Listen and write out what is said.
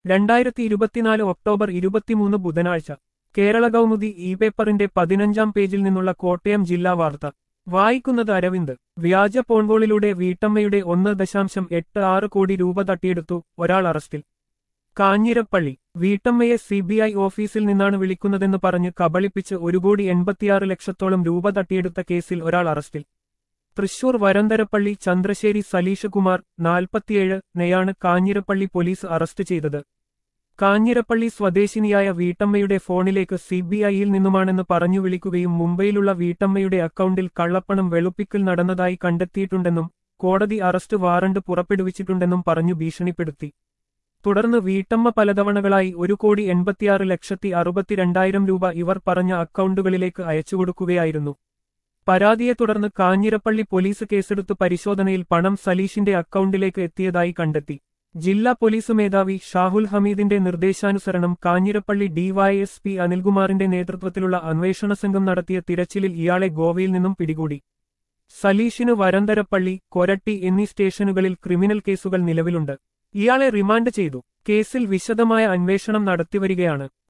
രണ്ടായിരത്തി ഇരുപത്തിനാല് ഒക്ടോബർ ഇരുപത്തിമൂന്ന് ബുധനാഴ്ച കേരള കൗമുദി ഇ പേപ്പറിന്റെ പതിനഞ്ചാം പേജിൽ നിന്നുള്ള കോട്ടയം ജില്ലാ വാർത്ത വായിക്കുന്നത് അരവിന്ദ് വ്യാജ ഫോൺകോളിലൂടെ വീട്ടമ്മയുടെ ഒന്ന് ദശാംശം എട്ട് ആറ് കോടി രൂപ തട്ടിയെടുത്തു ഒരാൾ അറസ്റ്റിൽ കാഞ്ഞിരപ്പള്ളി വീട്ടമ്മയെ സിബിഐ ഓഫീസിൽ നിന്നാണ് വിളിക്കുന്നതെന്ന് പറഞ്ഞ് കബളിപ്പിച്ച് ഒരു കോടി എൺപത്തിയാറ് ലക്ഷത്തോളം രൂപ തട്ടിയെടുത്ത കേസിൽ ഒരാൾ അറസ്റ്റിൽ തൃശൂർ വരന്തരപ്പള്ളി ചന്ദ്രശ്ശേരി സലീഷ് കുമാർ നാൽപ്പത്തിയേഴ് നെയാണ് കാഞ്ഞിരപ്പള്ളി പോലീസ് അറസ്റ്റ് ചെയ്തത് കാഞ്ഞിരപ്പള്ളി സ്വദേശിനിയായ വീട്ടമ്മയുടെ ഫോണിലേക്ക് സിബിഐയിൽ നിന്നുമാണെന്ന് പറഞ്ഞു വിളിക്കുകയും മുംബൈയിലുള്ള വീട്ടമ്മയുടെ അക്കൗണ്ടിൽ കള്ളപ്പണം വെളുപ്പിക്കൽ നടന്നതായി കണ്ടെത്തിയിട്ടുണ്ടെന്നും കോടതി അറസ്റ്റ് വാറണ്ട് പുറപ്പെടുവിച്ചിട്ടുണ്ടെന്നും പറഞ്ഞു ഭീഷണിപ്പെടുത്തി തുടർന്ന് വീട്ടമ്മ പലതവണകളായി ഒരു കോടി എൺപത്തിയാറ് ലക്ഷത്തി അറുപത്തിരണ്ടായിരം രൂപ ഇവർ പറഞ്ഞ അക്കൗണ്ടുകളിലേക്ക് അയച്ചുകൊടുക്കുകയായിരുന്നു പരാതിയെ തുടർന്ന് കാഞ്ഞിരപ്പള്ളി പോലീസ് കേസെടുത്ത് പരിശോധനയിൽ പണം സലീഷിന്റെ അക്കൗണ്ടിലേക്ക് എത്തിയതായി കണ്ടെത്തി ജില്ലാ പോലീസ് മേധാവി ഷാഹുൽ ഹമീദിന്റെ നിർദ്ദേശാനുസരണം കാഞ്ഞിരപ്പള്ളി ഡിവൈഎസ്പി അനിൽകുമാറിന്റെ നേതൃത്വത്തിലുള്ള അന്വേഷണ സംഘം നടത്തിയ തിരച്ചിലിൽ ഇയാളെ ഗോവയിൽ നിന്നും പിടികൂടി സലീഷിന് വരന്തരപ്പള്ളി കൊരട്ടി എന്നീ സ്റ്റേഷനുകളിൽ ക്രിമിനൽ കേസുകൾ നിലവിലുണ്ട് ഇയാളെ റിമാൻഡ് ചെയ്തു കേസിൽ വിശദമായ അന്വേഷണം നടത്തിവരികയാണ്